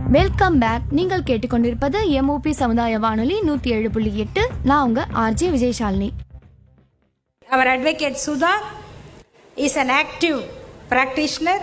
Welcome back நீங்கள் கேட்டுக்கொண்டிருப்பது MOP சமுதாய வானொலி நூத்தி ஏழு புள்ளி எட்டு நான் உங்க RJ Vijayasalini Our advocate Sudha is an active practitioner.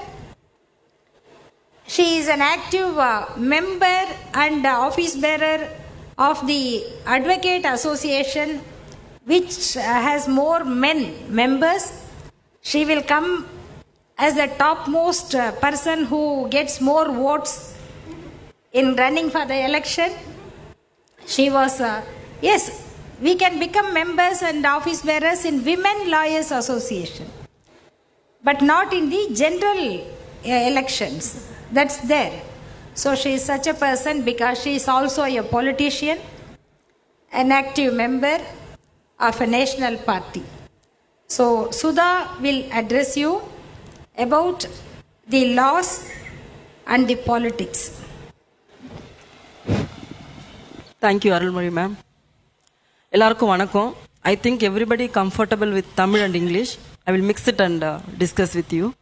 She is an active uh, member and uh, office bearer of the Advocate Association, which uh, has more men members. She will come as the topmost uh, person who gets more votes in running for the election. She was, uh, yes, we can become members and office bearers in Women Lawyers Association, but not in the general uh, elections. That's there. So she is such a person because she is also a politician, an active member of a national party. So Sudha will address you about the laws and the politics. Thank you Arulmozhi ma'am எல்லாருக்கும் வணக்கம் I think everybody comfortable with Tamil and English I will mix it and discuss with you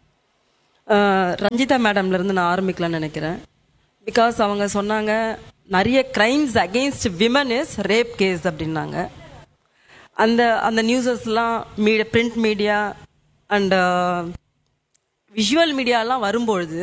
Ranjitha மேடம்லேருந்து நான் ஆரம்பிக்கலாம்னு நினைக்கிறேன் because அவங்க சொன்னாங்க நிறைய crimes against women is rape case அப்படின்னாங்க அந்த அந்த நியூஸஸ்லாம் media print media and visual மீடியாலாம் வரும்பொழுது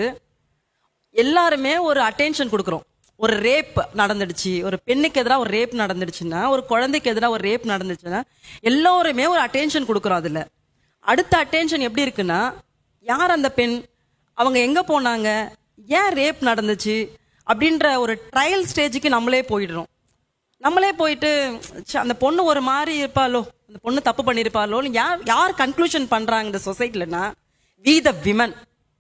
எல்லாருமே ஒரு அட்டென்ஷன் கொடுக்குறோம் ஒரு ரேப் நடந்துடுச்சு ஒரு பெண்ணுக்கு எதிராக ஒரு ரேப் நடந்துடுச்சுன்னா ஒரு குழந்தைக்கு எதிராக ஒரு ரேப் நடந்துச்சுன்னா எல்லோருமே ஒரு அட்டென்ஷன் கொடுக்குறோம் அதில் அடுத்த அட்டென்ஷன் எப்படி இருக்குன்னா யார் அந்த பெண் அவங்க எங்கே போனாங்க ஏன் ரேப் நடந்துச்சு அப்படின்ற ஒரு ட்ரையல் ஸ்டேஜுக்கு நம்மளே போயிடுறோம் நம்மளே போயிட்டு ச்சே, அந்த பொண்ணு ஒரு மாதிரி இருப்பாளோ அந்த பொண்ணு தப்பு பண்ணியிருப்பாளோன்னு யார் யார் கன்க்ளூஷன் பண்றாங்க இந்த சொசைட்டிலனா வி த விமன்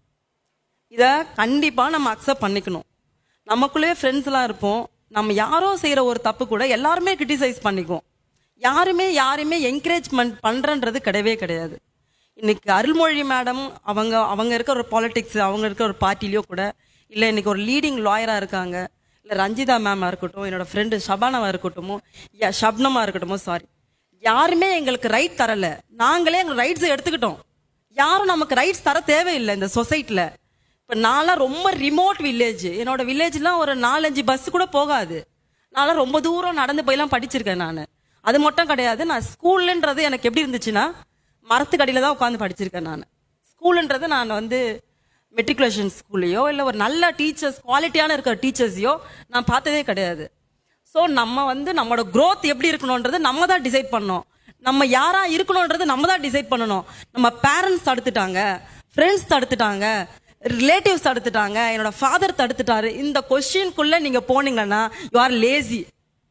இதை கண்டிப்பாக நம்ம அக்செப்ட் பண்ணிக்கணும் நமக்குள்ளேயே ஃப்ரெண்ட்ஸ்லாம் இருப்போம் நம்ம யாரோ செய்கிற ஒரு தப்பு கூட எல்லாருமே கிரிட்டிசைஸ் பண்ணிக்குவோம் யாருமே யாருமே என்கரேஜ்மெண்ட் பண்ணுறன்றது கிடையவே கிடையாது இன்னைக்கு அருள்மொழி மேடம் அவங்க அவங்க இருக்க ஒரு பாலிடிக்ஸ் அவங்க இருக்க ஒரு பார்ட்டிலையோ கூட இல்லை இன்னைக்கு ஒரு லீடிங் லாயராக இருக்காங்க இல்லை ரஞ்சிதா மேமாக இருக்கட்டும் என்னோட ஃப்ரெண்டு ஷபானாவா இருக்கட்டுமோ யா ஷப்னமா இருக்கட்டுமோ சாரி யாருமே எங்களுக்கு ரைட் தரல நாங்களே எங்க ரைட்ஸ் எடுத்துக்கிட்டோம் யாரும் நமக்கு ரைட்ஸ் தர தேவையில்லை இந்த சொசைட்டில இப்ப நான்லாம் ரொம்ப ரிமோட் வில்லேஜ் என்னோட வில்லேஜ்லாம் ஒரு நாலஞ்சு பஸ் கூட போகாது நான்லாம் ரொம்ப தூரம் நடந்து போயெல்லாம் படிச்சிருக்கேன் நான் அது மட்டும் கிடையாது நான் ஸ்கூல்ன்றது எனக்கு எப்படி இருந்துச்சுன்னா மரத்துக்கடியில தான் உட்காந்து படிச்சிருக்கேன் நான் ஸ்கூல்ன்றது நான் வந்து மெட்ரிகுலேஷன் ஸ்கூல்லையோ இல்லை ஒரு நல்ல டீச்சர்ஸ் குவாலிட்டியான இருக்கிற டீச்சர்ஸையோ நான் பார்த்ததே கிடையாது ஸோ நம்ம வந்து நம்மளோட growth எப்படி இருக்கணுன்றது நம்ம தான் டிசைட் பண்ணோம் நம்ம யாரா இருக்கணுன்றது நம்ம தான் டிசைட் பண்ணணும் நம்ம பேரண்ட்ஸ் தடுத்துட்டாங்க ஃப்ரெண்ட்ஸ் தடுத்துட்டாங்க ரிலேட்டிவ்ஸ் தடுத்துட்டாங்க என்னோட ஃபாதர் தடுத்துட்டாரு இந்த கொஸ்டின்குள்ள நீங்க போனீங்கன்னா you are lazy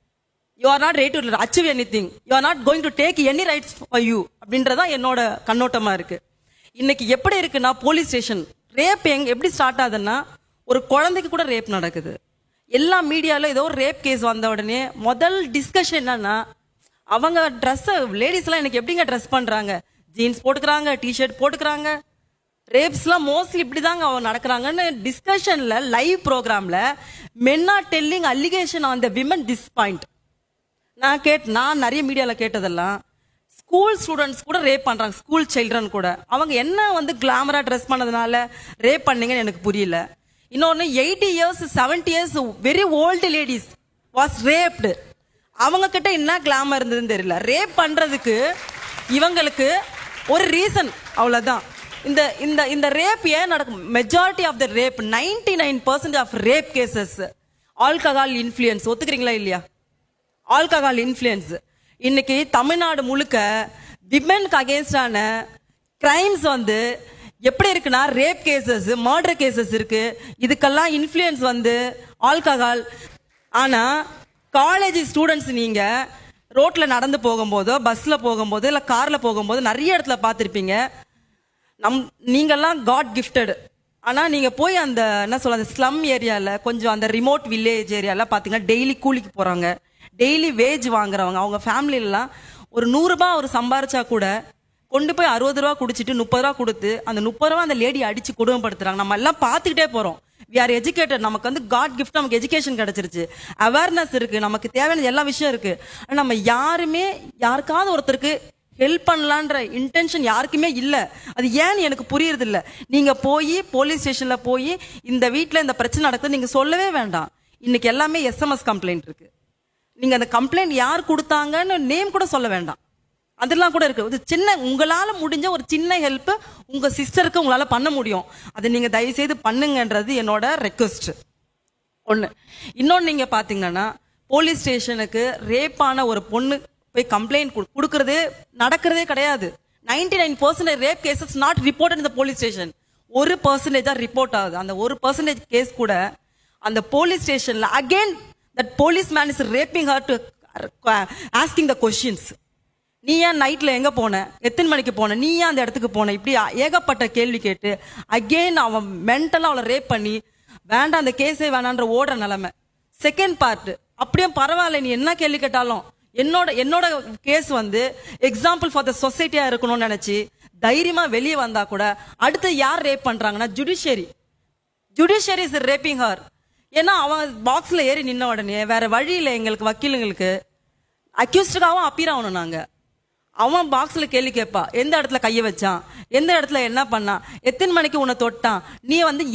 you are not ready to achieve anything you are not going to take any rights for you அப்படின்றதா என்னோட கண்ணோட்டமா இருக்கு இன்னைக்கு எப்படி இருக்குன்னா போலீஸ் ஸ்டேஷன் ரேப் எங்க எப்படி ஸ்டார்ட் ஆகுதுன்னா ஒரு குழந்தைக்கு கூட ரேப் நடக்குது எல்லா மீடியால ஏதோ ஒரு ரேப் கேஸ் வந்த உடனே முதல் டிஸ்கஷன் என்னன்னா அவங்க ட்ரெஸ் லேடிஸ் எல்லாம் எனக்கு எப்படிங்க ட்ரெஸ் பண்றாங்க ஜீன்ஸ் போட்டுக்கிறாங்க டிஷர்ட் போட்டுக்கிறாங்க ரேப்ஸ்லாம் மோஸ்ட்லி இப்படிதாங்க அவங்க நடக்கிறாங்கன்னு டிஸ்கஷன்ல லைவ் ப்ரோக்ராம்ல மென்னா telling allegation on the women this point நான் கேட் நான் நிறைய மீடியால கேட்டதெல்லாம் ஸ்கூல் ஸ்டூடெண்ட்ஸ் கூட ரேப் பண்றாங்க ஸ்கூல் சில்ட்ரன் கூட அவங்க என்ன வந்து கிளாமரா ட்ரெஸ் பண்ணதுனால ரேப் பண்ணீங்கன்னு எனக்கு புரியல இன்னொன்னு eighty years seventy years very old ladies was raped அவங்க கிட்ட என்ன கிளாமர் இருந்ததுன்னு தெரியல ரேப் பண்றதுக்கு இவங்களுக்கு ஒரு ரீசன் அவ்வளவுதான் இந்த இந்த இந்த ரேப் ஏன் நடக்கும் majority of the rape ninety nine percent of rape cases alcohol influence ஒத்துக்கிறீங்களா இல்லையா ஆல்கஹால் இன்ஃப்ளூயன்ஸ் இன்னைக்கு தமிழ்நாடு முழுக்க விமென்க்கு அகேன்ஸ்டான கிரைம்ஸ் வந்து எப்படி இருக்குன்னா ரேப் கேசஸ் மர்டர் கேசஸ் இருக்கு இதுக்கெல்லாம் இன்ஃப்ளூயன்ஸ் வந்து ஆல்கஹால் ஆனா காலேஜ் ஸ்டூடெண்ட்ஸ் நீங்க ரோட்ல நடந்து போகும்போதோ பஸ்ல போகும்போது இல்ல கார்ல போகும்போது நிறைய இடத்துல பார்த்திருப்பீங்க நம் நீங்கெல்லாம் காட் கிஃப்டட் ஆனா நீங்க போய் அந்த என்ன சொல்ல அந்த ஸ்லம் ஏரியால கொஞ்சம் அந்த ரிமோட் வில்லேஜ் ஏரியால பாத்தீங்கன்னா டெய்லி கூலிக்கு போறாங்க டெய்லி வேஜ் வாங்குறவங்க அவங்க ஃபேமிலில எல்லாம் ஒரு நூறு ரூபாய் அவர் சம்பாரிச்சா கூட கொண்டு போய் அறுபது ரூபா குடிச்சிட்டு முப்பது ரூபா கொடுத்து அந்த முப்பது ரூபா அந்த லேடி அடிச்சு கொடுமைப்படுத்துறாங்க நம்ம எல்லாம் பார்த்துக்கிட்டே போறோம் வி ஆர் எஜுகேட்டட் நமக்கு வந்து காட் கிஃப்ட் நமக்கு எஜுகேஷன் கிடைச்சிருச்சு அவேர்னஸ் இருக்கு நமக்கு தேவையான எல்லா விஷயம் இருக்கு ஆனா நம்ம யாருமே யாருக்காவது ஒருத்தருக்கு ஹெல்ப் பண்ணலான்ற இன்டென்ஷன் யாருக்குமே இல்ல அது ஏன்னு எனக்கு புரியறது இல்ல நீங்க போய் போலீஸ் ஸ்டேஷன்ல போய் இந்த வீட்ல இந்த பிரச்சனை நடக்குது நீங்க சொல்லவே வேண்டாம் இன்னைக்கு எல்லாமே எஸ்எம்எஸ் கம்ப்ளைண்ட் இருக்கு நீங்க அந்த கம்ப்ளைண்ட் யார் கொடுத்தாங்கன்னு நேம் கூட சொல்ல வேண்டாம் அதெல்லாம் கூட இருக்கு ஒரு சின்ன உங்களால முடிஞ்ச ஒரு சின்ன ஹெல்ப் உங்க சிஸ்டருக்கு உங்களால பண்ண முடியும் அதை நீங்க தயவு செய்து பண்ணுங்கன்றது என்னோட ரெக்வஸ்ட் ஒண்ணு இன்னொன்னு நீங்க பாத்தீங்கன்னா போலீஸ் ஸ்டேஷனுக்கு ரேப் ஆன ஒரு பொண்ணு போய் கம்ப்ளைண்ட் கொடுக்கறதே நடக்கிறதே கிடையாது 99% nine percentage rape cases not report இந்த போலீஸ் ஸ்டேஷன் ஒரு பர்சன்டேஜ் தான் ரிப்போர்ட் ஆகுது அந்த ஒரு பர்சன்டேஜ் கேஸ் கூட அந்த போலீஸ் ஸ்டேஷன்ல again that police man is raping her to asking the questions நீ ஏன் நைட்ல எங்க போன எத்தனை மணிக்கு போன நீ ஏன் அந்த இடத்துக்கு போன இப்படி ஏகப்பட்ட கேள்வி கேட்டு அகெயின் அவன் மென்டலா அவளை ரேப் பண்ணி வேண்டாம் அந்த கேஸே வேணான்ற ஓடுற நிலைமை செகண்ட் பார்ட் அப்படியே பரவாயில்ல நீ என்ன கேள்வி கேட்டாலும் என்னோட என்னோட கேஸ் வந்து எக்ஸாம்பிள் ஃபார் த சொசைட்டியா இருக்கணும்னு நினைச்சு தைரியமா வெளியே வந்தா கூட அடுத்து யார் ரேப் பண்றாங்கன்னா judiciary judiciary is raping her ஏன்னா அவன் பாக்ஸ்ல ஏறி நின்ன உடனே வேற வழி இல்லை எங்களுக்கு வக்கீலுங்களுக்கு அக்யூஸ்டுக்காகவும் அப்பீர் ஆகணும் நாங்க அவன் பாக்ஸ்ல கேள்வி கேட்பா எந்த இடத்துல கைய வச்சான் எந்த இடத்துல என்ன பண்ணான் எத்தனை மணிக்கு உன்னை தொட்டான் நீ வந்து